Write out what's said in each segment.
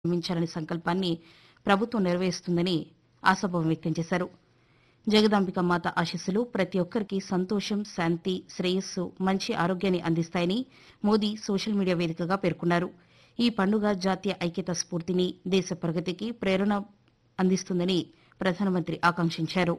నిర్మించాలనే సంకల్పాన్ని ప్రభుత్వం నెరవేరుస్తుందని ఆశాభావం వ్యక్తం చేశారు జగదాంబిక మాత ఆశీస్సులు ప్రతి ఒక్కరికి సంతోషం శాంతి శ్రేయస్సు మంచి ఆరోగ్యాన్ని అందిస్తాయని మోదీ సోషల్ మీడియా వేదికగా పేర్కొన్నారు ఈ పండుగ జాతీయ ఐక్యత స్ఫూర్తిని దేశ ప్రగతికి ప్రేరణ అందిస్తుందని ప్రధానమంత్రి ఆకాంక్షించారు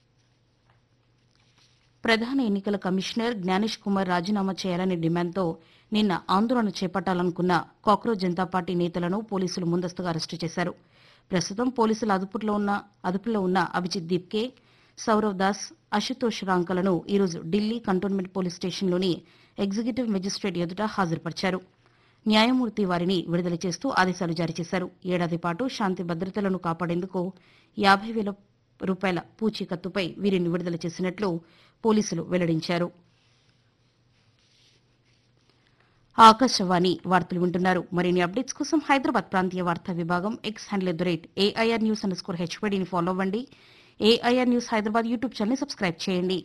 ప్రధాన ఎన్నికల కమిషనర్ జ్ఞానేష్ కుమార్ రాజీనామా చేయాలనే డిమాండ్తో నిన్న ఆందోళన చేపట్టాలనుకున్న కాక్రోచ్ జనతా పార్టీ నేతలను పోలీసులు ముందస్తుగా అరెస్టు చేశారు ప్రస్తుతం పోలీసుల అదుపులో ఉన్న అదుపులో ఉన్న అభిజిత్ దీప్కే సౌరవ్ దాస్ అశుతోష్ రాంకలను ఈరోజు ఢిల్లీ కంటోన్మెంట్ పోలీస్ స్టేషన్లోని ఎగ్జిక్యూటివ్ మెజిస్ట్రేట్ ఎదుట హాజరుపరిచారు న్యాయమూర్తి వారిని విడుదల చేస్తూ ఆదేశాలు జారీ చేశారు ఏడాది పాటు శాంతి భద్రతలను కాపాడేందుకు యాభై వేల రూపాయల పూచీకత్తుపై వీరిని విడుదల చేసినట్లు పోలీసులు వెల్లడించారు ఆకాశవాణి వార్తలు వింటున్నారు మరిన్ని అప్డేట్స్ కోసం హైదరాబాద్ ప్రాంతీయ వార్తా విభాగం X handle at the rate AIR news underscore హెచ్పీడీని ఫాలో అవ్వండి AIR news Hyderabad YouTube channel subscribe చేయండి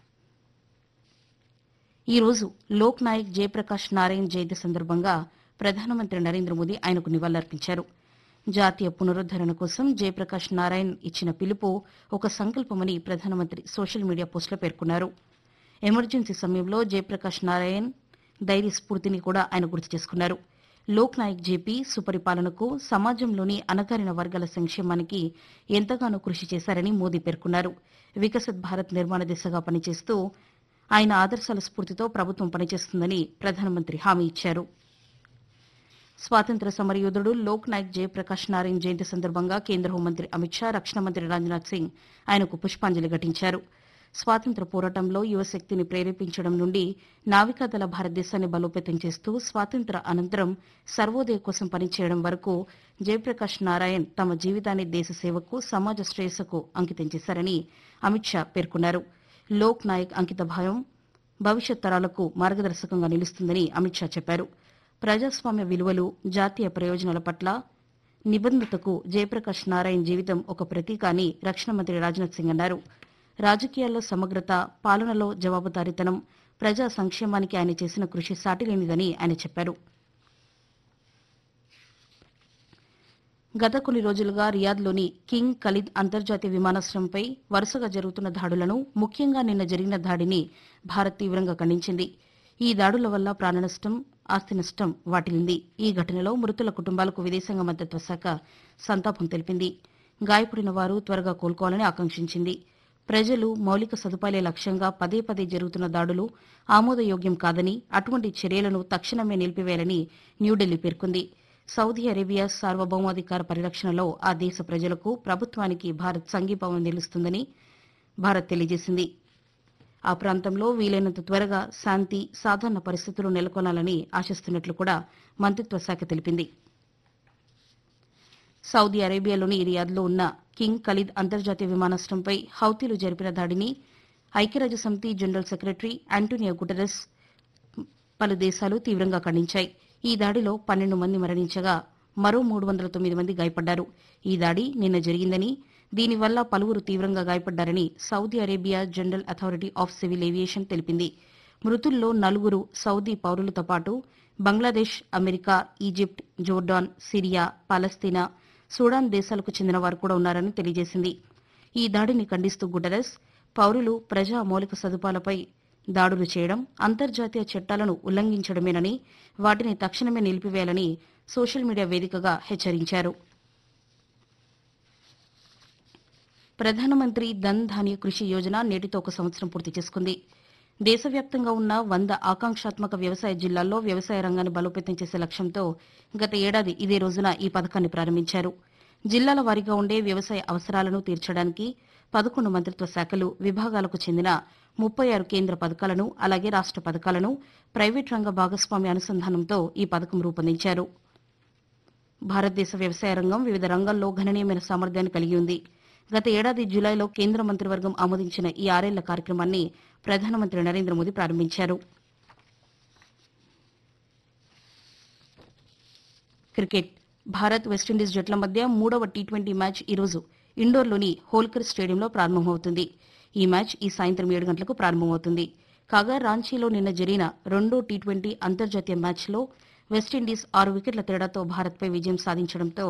ఈ రోజు లోక్ నాయక్ జయప్రకాష్ నారాయణ్ జయంతి సందర్భంగా ప్రధానమంత్రి నరేంద్ర మోదీ ఆయనకు నివాళులర్పించారు జాతీయ పునరుద్దరణ కోసం జయప్రకాష్ నారాయణ్ ఇచ్చిన పిలుపు ఒక సంకల్పమని ప్రధానమంత్రి సోషల్ మీడియా పోస్టులో పేర్కొన్నారు ఎమర్జెన్సీ సమయంలో జయప్రకాష్ నారాయణ్ ధైర్య స్ఫూర్తిని కూడా ఆయన గుర్తు చేసుకున్నారు లోక్ నాయక్ జేపీ సుపరిపాలనకు సమాజంలోని అణగారిన వర్గాల సంక్షేమానికి ఎంతగానో కృషి చేశారని మోదీ పేర్కొన్నారు వికసిత్ భారత్ నిర్మాణ దిశగా పనిచేస్తూ ఆయన ఆదర్శాల స్ఫూర్తితో ప్రభుత్వం పనిచేస్తుందని ప్రధానమంత్రి హామీ ఇచ్చారు స్వాతంత్ర సమరయోధుడు లోక్ నాయక్ జయప్రకాష్ నారాయణ్ జయంతి సందర్భంగా కేంద్ర హోంమంత్రి అమిత్ షా రక్షణ మంత్రి రాజ్నాథ్ సింగ్ ఆయనకు పుష్పాంజలి ఘటించారు స్వాతంత్ర పోరాటంలో యువశక్తిని ప్రేరేపించడం నుండి నావికాదళ భారతదేశాన్ని బలోపేతం చేస్తూ స్వాతంత్ర అనంతరం సర్వోదయ కోసం పనిచేయడం వరకు జయప్రకాష్ నారాయణ్ తమ జీవితాన్ని దేశ సేవకు సమాజ శ్రేయస్సుకు అంకితం చేశారని అమిత్ షా పేర్కొన్నారు లోక్ నాయక్ అంకితభావం భవిష్యత్ తరాలకు మార్గదర్శకంగా నిలుస్తుందని అమిత్ షా చెప్పారు ప్రజాస్వామ్య విలువలు జాతీయ ప్రయోజనాల పట్ల నిబద్ధతకు జయప్రకాష్ నారాయణ్ జీవితం ఒక ప్రతీక అని రక్షణ మంత్రి రాజ్నాథ్ సింగ్ అన్నారు రాజకీయాల్లో సమగ్రత పాలనలో జవాబుదారీతనం ప్రజా సంక్షేమానికి ఆయన చేసిన కృషి సాటిలేనిదని ఆయన చెప్పారు గత కొన్ని రోజులుగా రియాద్లోని కింగ్ ఖలీద్ అంతర్జాతీయ విమానాశ్రయంపై వరుసగా జరుగుతున్న దాడులను ముఖ్యంగా నిన్న జరిగిన దాడిని భారత్ తీవ్రంగా ఖండించింది ఈ దాడుల వల్ల ప్రాణనష్టం ఆస్తి నష్టం వాటిల్లింది ఈ ఘటనలో మృతుల కుటుంబాలకు విదేశాంగ మంత్రిత్వ శాఖ సంతాపం తెలిపింది గాయపడిన వారు త్వరగా కోలుకోవాలని ఆకాంక్షించింది ప్రజలు మౌలిక సదుపాయాలే లక్ష్యంగా పదే పదే జరుగుతున్న దాడులు ఆమోదయోగ్యం కాదని అటువంటి చర్యలను తక్షణమే నిలిపివేయాలని న్యూఢిల్లీ పేర్కొంది సౌదీ అరేబియా సార్వభౌమాధికార పరిరక్షణలో ఆ దేశ ప్రజలకు ప్రభుత్వానికి భారత్ సంఘీభావం నిలుస్తుందని భారత్ తెలియజేసింది ఆ ప్రాంతంలో వీలైనంత త్వరగా శాంతి సాధారణ పరిస్థితులు నెలకొనాలని ఆశిస్తున్నట్లు కూడా మంత్రిత్వ శాఖ తెలిపింది సౌదీ అరేబియాలోని రియాద్లో ఉన్న కింగ్ ఖలీద్ అంతర్జాతీయ విమానాశ్రయంపై హౌతీలు జరిపిన దాడిని ఐక్యరాజ్య సమితి జనరల్ సెక్రటరీ ఆంటోనియో గుటెరస్ పలు దేశాలు తీవ్రంగా ఖండించాయి ఈ దాడిలో పన్నెండు మంది మరణించగా మరో మూడు వందల తొమ్మిది మంది గాయపడ్డారు ఈ దాడి నిన్న జరిగిందని దీనివల్ల పలువురు తీవ్రంగా గాయపడ్డారని Saudi Arabia general authority of civil aviation తెలిపింది మృతుల్లో నలుగురు సౌదీ పౌరులతో పాటు Bangladesh America Egypt Jordan Syria Palestine Sudan దేశాలకు చెందిన వారు కూడా ఉన్నారని తెలియజేసింది ఈ దాడిని ఖండిస్తూ గుటరస్ పౌరులు ప్రజా మౌలిక సదుపాయాలపై దాడులు చేయడం అంతర్జాతీయ చట్టాలను ఉల్లంఘించడమేనని వాటిని తక్షణమే నిలిపివేయాలని సోషల్ మీడియా వేదికగా హెచ్చరించారు ప్రధానమంత్రి ధన్ ధాన్య కృషి యోజన నేటితో ఒక సంవత్సరం పూర్తి చేసుకుంది దేశవ్యాప్తంగా ఉన్న వంద ఆకాంక్షాత్మక వ్యవసాయ జిల్లాల్లో వ్యవసాయ రంగాన్ని బలోపేతం చేసే లక్ష్యంతో గత ఏడాది ఇదే రోజున ఈ పథకాన్ని ప్రారంభించారు జిల్లాల వారీగా ఉండే వ్యవసాయ అవసరాలను తీర్చడానికి పదకొండు మంత్రిత్వ శాఖలు విభాగాలకు చెందిన ముప్పై ఆరు కేంద్ర పథకాలను అలాగే రాష్ట పథకాలను ప్రైవేట్ రంగ భాగస్వామ్య అనుసంధానంతో ఈ పథకం రూపొందించారు భారతదేశ వ్యవసాయ రంగం వివిధ రంగాల్లో గణనీయమైన సామర్థ్యాన్ని కలిగి ఉంది గత ఏడాది జులైలో కేంద్ర మంత్రివర్గం ఆమోదించిన ఈ ఆరేళ్ల కార్యక్రమాన్ని ప్రధానమంత్రి నరేంద్ర మోదీ ప్రారంభించారు క్రికెట్ భారత్ వెస్టిండీస్ జట్ల మధ్య మూడవ టీ ట్వంటీ మ్యాచ్ ఈరోజు ఇండోర్లోని హోల్కర్ స్టేడియంలో ప్రారంభమవుతుంది ఈ మ్యాచ్ ఈ సాయంత్రం ఏడు గంటలకు ప్రారంభమవుతుంది కాగా రాంచీలో నిన్న జరిగిన రెండో టీ ట్వంటీ అంతర్జాతీయ మ్యాచ్లో వెస్టిండీస్ ఆరు వికెట్ల తేడాతో భారత్పై విజయం సాధించడంతో